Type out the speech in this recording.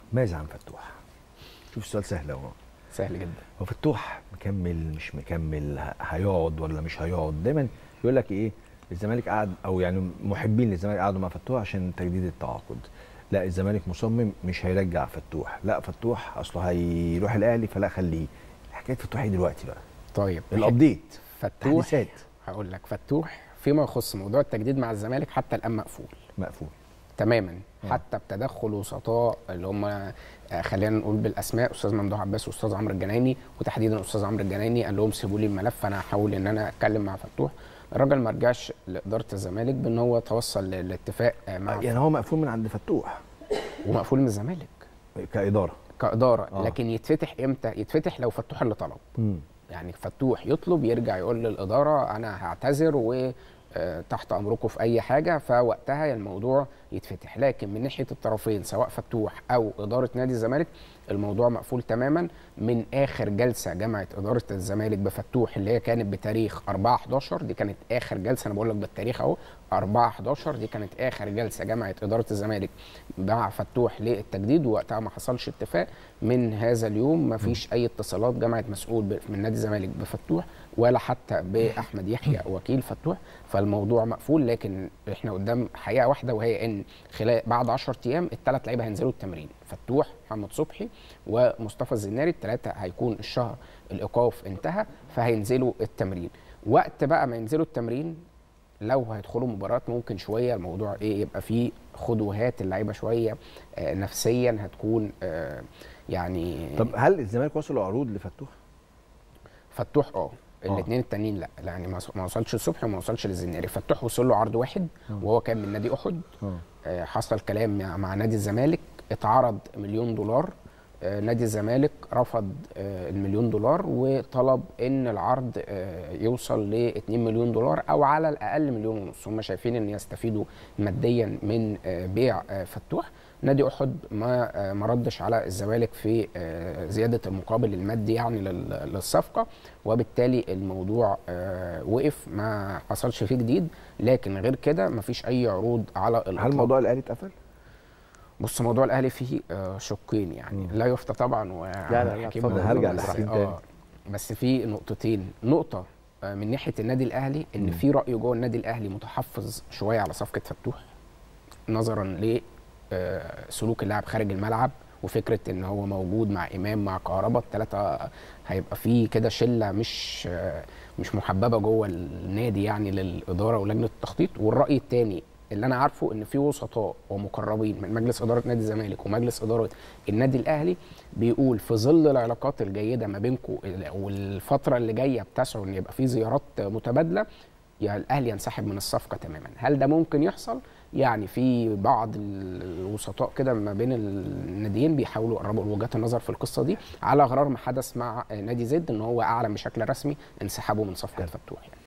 ماذا عن فتوح شوف السؤال سهل اهو سهل جدا هو فتوح مكمل مش مكمل ه- هيقعد ولا مش هيقعد دايما يقول لك ايه الزمالك قعد او يعني محبين للزمالك قعدوا مع فتوح عشان تجديد التعاقد لا الزمالك مصمم مش هيرجع فتوح لا فتوح اصله هيروح الاهلي فلا خليه حكايه فتوح ايه دلوقتي بقى طيب الابديت فتوح تحديثات هقول لك فتوح فيما يخص موضوع التجديد مع الزمالك حتى الان مقفول مقفول تماما آه. حتى بتدخل وسطاء اللي هم آه، خلينا نقول بالاسماء استاذ ممدوح عباس واستاذ عمرو الجنايني وتحديدا استاذ عمرو الجنايني قال لهم سيبوا لي الملف انا هحاول ان انا اتكلم مع فتوح الراجل ما رجعش لاداره الزمالك بان هو توصل لاتفاق آه، مع يعني هو مقفول من عند فتوح ومقفول من الزمالك كاداره كاداره آه. لكن يتفتح امتى يتفتح لو فتوح اللي طلب مم. يعني فتوح يطلب يرجع يقول للاداره انا هعتذر و آه، تحت امركم في اي حاجه فوقتها الموضوع يتفتح لكن من ناحيه الطرفين سواء فتوح او اداره نادي الزمالك الموضوع مقفول تماما من اخر جلسه جمعت اداره الزمالك بفتوح اللي هي كانت بتاريخ 4 11 دي كانت اخر جلسه انا بقول لك بالتاريخ اهو 4 11 دي كانت اخر جلسه جمعت اداره الزمالك مع فتوح للتجديد ووقتها ما حصلش اتفاق من هذا اليوم ما فيش اي اتصالات جمعت مسؤول ب- من نادي الزمالك بفتوح ولا حتى باحمد يحيى وكيل فتوح فالموضوع مقفول لكن احنا قدام حقيقه واحده وهي ان خلال بعد 10 ايام الثلاث لعيبه هينزلوا التمرين فتوح محمد صبحي ومصطفى الزناري الثلاثه هيكون الشهر الايقاف انتهى فهينزلوا التمرين وقت بقى ما ينزلوا التمرين لو هيدخلوا مباراه ممكن شويه الموضوع ايه يبقى فيه خد وهات اللعيبه شويه آه نفسيا هتكون آه يعني طب هل الزمالك وصلوا عروض لفتوح؟ فتوح اه الاثنين التانيين لا لا، يعني ما ما وصلش لصبحي وما وصلش للزناري فتوح وصل له عرض واحد وهو كان من نادي احد اه آه، حصل كلام مع, مع نادي الزمالك اتعرض مليون دولار آه، نادي الزمالك رفض آه، المليون دولار وطلب ان العرض آه، يوصل ل 2 مليون دولار او على الاقل مليون ونص هم شايفين ان يستفيدوا ماديا من آه، بيع آه، فتوح نادي احد ما آه، ما ردش على الزمالك في آه، زياده المقابل المادي يعني لل- للصفقه وبالتالي الموضوع آه، وقف ما حصلش فيه جديد لكن غير كده ما فيش اي عروض على هل الاطلاق موضوع الاهلي اتقفل؟ بص موضوع الاهلي فيه آه، شقين يعني لا يفتى طبعا و لا، لا، حكيم اتفضل، موضوع، هرجع بس- لحكيم آه، تاني. بس في نقطتين نقطه آه، من ناحيه النادي الاهلي ان في راي جوه النادي الاهلي متحفظ شويه على صفقه فتوح نظرا ل آه، سلوك اللاعب خارج الملعب وفكره ان هو موجود مع امام مع كهربا الثلاثه هيبقى في كده شله مش آه، مش محببه جوه النادي يعني للاداره ولجنه التخطيط والراي الثاني اللي انا عارفه ان في وسطاء ومقربين من مجلس اداره نادي الزمالك ومجلس اداره النادي الاهلي بيقول في ظل العلاقات الجيده ما بينكم والفتره اللي جايه بتسعوا ان يبقى في زيارات متبادله يا الاهلي ينسحب من الصفقه تماما هل ده ممكن يحصل يعني في بعض الوسطاء كده ما بين الناديين بيحاولوا يقربوا وجهات النظر في القصه دي على غرار ما حدث مع نادي زد ان هو اعلن بشكل رسمي انسحابه من صفقه فتوح يعني